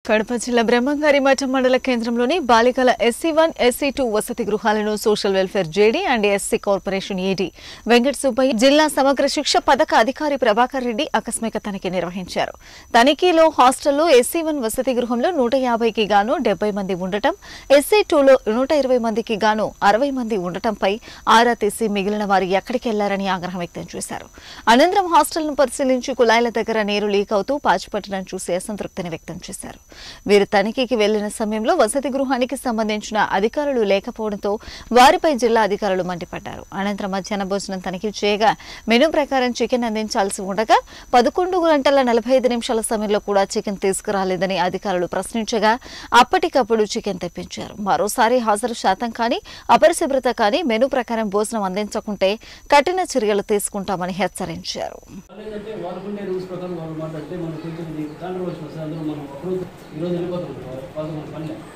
కడప జిల్లా బ్రహ్మంగారి మఠం మండల కేంద్రంలోని బాలికల ఎస్సీ వన్ ఎస్సీ టూ వసతి గృహాలను social welfare JD and SC corporation AD Venkata Subbaiah జిల్లా సమగ్ర శిక్ష పథక అధికారి ప్రభాకర్ రెడ్డి ఆకస్మిక తనిఖీ నిర్వహించారు తనిఖీలో హాస్టల్లో ఎస్సీ వన్ వసతి గృహంలో నూట యాభైకి గాను డెబ్బై మంది ఉండటం ఎస్సీ టూలో నూట ఇరవై మందికి గాను అరవై మంది ఉండటంపై ఆరా తీసి మిగిలిన వారు ఎక్కడికి వెళ్లారని ఆగ్రహం వ్యక్తం చేశారు అనంతరం హాస్టల్ను పరిశీలించి కుళాయిల దగ్గర నీరు లీక్ అవుతూ పాచిపట్టడం చూసి అసంతృప్తిని వ్యక్తం చేశారు వీరు తనిఖీకి వెళ్లిన సమయంలో వసతి గృహానికి సంబంధించిన అధికారులు లేకపోవడంతో వారిపై జిల్లా అధికారులు మండిపడ్డారు అనంతరం మధ్యాహ్న భోజనం తనిఖీ చేయగా మెనూ ప్రకారం చికెన్ అందించాల్సి ఉండగా పదకొండు గంటల నలభై ఐదు నిమిషాల సమయంలో కూడా చికెన్ తీసుకురాలేదని అధికారులు ప్రశ్నించగా అప్పటికప్పుడు చికెన్ తెప్పించారు మరోసారి హాజరు శాతం కానీ అపరిశుభ్రత కానీ మెనూ ప్రకారం భోజనం అందించకుంటే కఠిన చర్యలు తీసుకుంటామని హెచ్చరించారు వాళ్ళు ఏంటంటే వాళ్ళకుండే రూల్స్ ప్రకారం వాళ్ళు మాట్లాడితే మనం కొంచెం ఇది కాంట్రవర్షన్ వస్తుంది అందులో మనం ఒకరోజు ఈరోజు వెళ్ళిపోతాం వాళ్ళతో మన పని లేదు.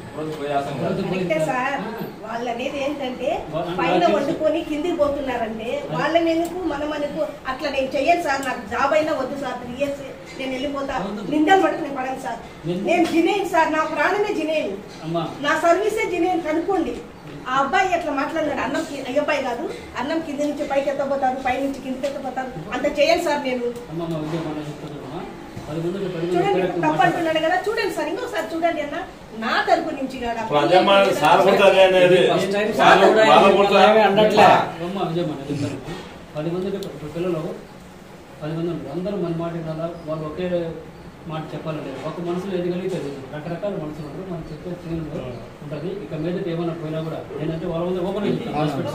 ఒకరోజు పోయి- అయితే సార్ వాళ్ళు అనేది ఏంటంటే వాళ్ళని పైన నాకు వండుకొని కిందికి పోతున్నారంటే వాళ్ళని ఎందుకు మనం అనుకు అట్లా నేను చెయ్యను సార్ నాకు జాబ్ అయినా వద్దు సార్ త్రీ ఇయర్స్ నేను వెళ్ళిపోతా నిందలు మటుకు నేను పడను సార్ ఎందుకు? నేను జినేన్ సార్ నా ప్రాణమే జినేన్ అమ్మా నా సర్వీసే జినేన్ కనుక్కోండి ఆ అబ్బాయి అట్లా మాట్లాడినాడు అన్నం కి- ఈ అబ్బాయి కాదు అన్నం కింద నుంచి పైకి ఎత్తపోతారు పై నుంచి కిందకి ఎత్తపోతారు అంత చేయను సార్ నేను అమ్మ మా విజయ మన చెప్తున్నామా పది మంది పది మంది చూడండి ఒకే రకం తప్పు మాట్లాడతారు. అంటున్నాడు కదా చూడండి సార్ ఇంకోసారి చూడండి అన్న నా తరపు నుంచి కాదు. ఇప్పుడు అదే మన సార్ కూడా అదే అనేది ఫస్ట్ టైం సార్ సార్ కూడా వాళ్ళ ఇది కూడా అలాగే అనట్లే. అమ్మ విజయ మన చెప్తాను పది మంది ఇప్పుడు పిల్లలు పది మంది ఉంటారు అందరూ మన మాట వినాలా వాళ్ళు ఒకే మాట చెప్పాలంటే ఒక మనసులో ఏది కలిగితే అది. రకరకాల మనసులు ఉంటారు మనం చెప్పే తీరు ఉంటుంది ఇక మీద ఏమైనా పోయినా కూడా నేనంటే వాళ్ళ ముందు ఓపెన్ నేను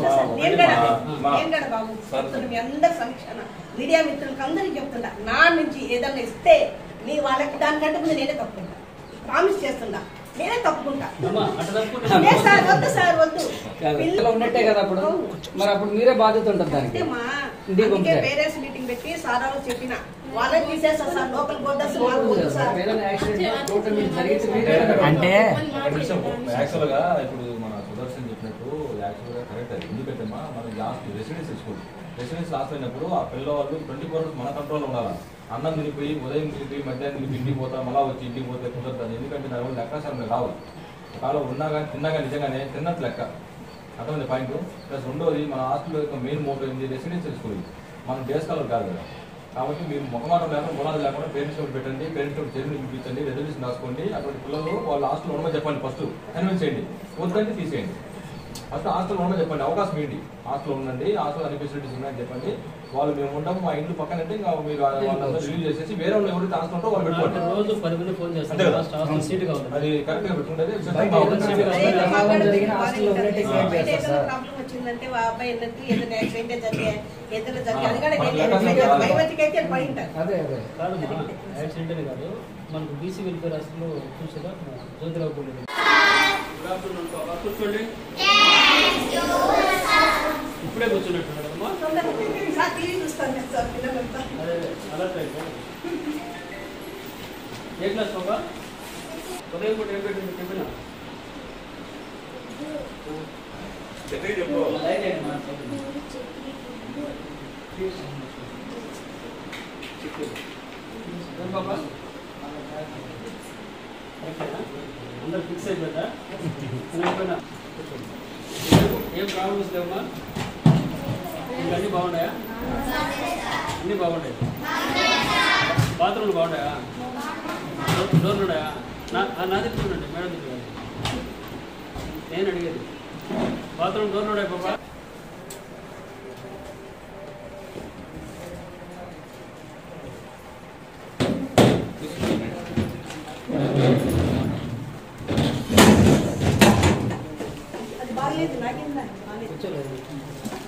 కూడా నేను కూడా బాబు చెప్తున్నా మీ అందరి సమీక్షణ మీడియా మిత్రులకు అందరికీ చెప్తుండా నా నుంచి ఏదన్నా ఇస్తే నీ వాళ్ళకి దానికంటే ముందు నేనే తప్పుకుంటా ప్రామిస్ చేస్తుండా నేనే తప్పుకుంటా అమ్మా అట్లా తప్పుకుంటే లేదు సార్ వద్దు సార్ వద్దు పిల్లలు ఉన్నట్టే కదా అప్పుడు మరి అప్పుడు మీరే బాధ్యత ఉంటుంది దానికి అంటే మా ఇంటికి అందుకే పంపుతారు. పేరెంట్స్ మీటింగ్ పెట్టి సారాలు చెప్పిన వాళ్ళని తీసేస్తా సార్ లోపల పోద్దాసు మాకు వద్దు సార్ ఏదైనా యాక్సిడెంట్ టోటల్ మీరు జరిగితే మీరే కదా అంటే యాక్చువల్ గా ఇప్పుడు మన సుదర్శన్ చెప్పినట్టు యాక్చువల్ గా కరెక్ట్ అది ఎందుకంటే మా మనం last residency school residency last అయినప్పుడు ఆ పిల్లవాళ్ళు ట్వంటీ ఫోర్ అవర్స్ మన కంట్రోల్ ఉండాలి అన్నం తినిపోయి ఉదయం తినిపోయి మధ్యాహ్నం తినిపి ఇంటికి పోతా మళ్ళా వచ్చి ఇంటికి పోతే కుదరదు ఎందుకంటే దాని వల్ల లెక్కాచారం రావు ఒకవేళ ఉన్నా కానీ తిన్నా కానీ నిజంగానే తిన్నట్టు లెక్క అర్థమైంది పాయింట్ ప్లస్ రెండోది మన హాస్టల్ యొక్క మెయిన్ మోటో ఏంది రెసిడెన్షియల్ స్కూల్ మనం డే స్కాలర్ కాదు కదా కాబట్టి మీరు ముఖమాటం లేకుండా గుణాలు లేకుండా పేరెంట్స్ ఒకటి పెట్టండి పేరెంట్స్ ఒకటి చదివి చూపించండి రెజల్యూషన్ రాసుకోండి అటువంటి పిల్లలు వాళ్ళ హాస్టల్ ఉండమని చెప్పండి ఫస్ట్ కన్విన్స్ చేయండి వద్దంటే తీసేయండి ఫస్ట్ హాస్టల్ ఉండమని చెప్పండి అవకాశం ఏంటి హాస్టల్ ఉండండి హాస్టల్ అన్ని ఫెసిలిటీస్ ఉన్నాయని చెప్పండి వాళ్ళు మేము ఉంటాం మా ఇంటి పక్కన అంటే ఇంకా మీరు వాళ్ళంతా రిలీవ్ చేసేసి వేరే వాళ్ళు ఎవరైతే హాస్టల్ ఉంటారో వాళ్ళు పెట్టుకోండి రోజు పది మంది ఫోన్ అంతే చేస్తారు కదా? లాస్ట్ హాస్టల్ సీట్ కావాలి అది కరెక్ట్ గా పెట్టుకుంటే బయట ఏదైనా సీటు కావాలి. అదే ప్రమాదం జరిగిన మాట్లాడుతున్నారు హాస్టల్లో ఉన్నట్టు బయట ఎక్స్ప్లెయిన్ చేస్తారు ఏదైనా సార్ ప్రాబ్లం వచ్చిందంటే ఆ అబ్బాయి ఎన్నట్టు ఏదైనా యాక్సిడెంట్ జరిగే ఏదైనా జరిగే అది కూడా మనకి నేను లెక్కలు కాదు. భయవతికి అయితే పడి ఉంటారు అదే అదే కాదమ్మా యాక్సిడెంట్ అని కాదు మనకు బీసీ వెల్ఫేర్ హాస్టల్లో చూసారా జ్యోతిరావు పూలి గుడ్ ఆఫ్టర్నూన్ బాబా కూర్చోండి ఇప్పుడే కూర్చున్నట్టున్నాడమ్మా తొందరగా సార్ టీవీ చూస్తాను సార్ పిల్లలంతా అదే అలర్ట్ అయితే ఏ క్లాస్ బాబా ఉదయం పూట ఏం పెట్టింది టిఫిన్ చెప్పు లైన్ ఏంటి మా చెప్పండి. ఏం బాబా కరెక్టేనా? అందరు ఫిక్స్ అయిపోయిందా నేను అయిపోయినా ఏం ప్రాబ్లమ్స్ లేవమ్మా ఇంకా అన్నీ బాగున్నాయా అన్నీ బాగున్నాయి బాత్రూమ్లు బాగున్నాయా డోర్- డోర్లు ఉన్నాయా నా ఆ, నా దగ్గర చూడండి మేడం దగ్గర కాదు. నేను అడిగేది బాత్రూమ్ డోర్లు ఉన్నాయి బాబా అది బాగలేదు నాకేందా బాగలేదు కూర్చోలేదు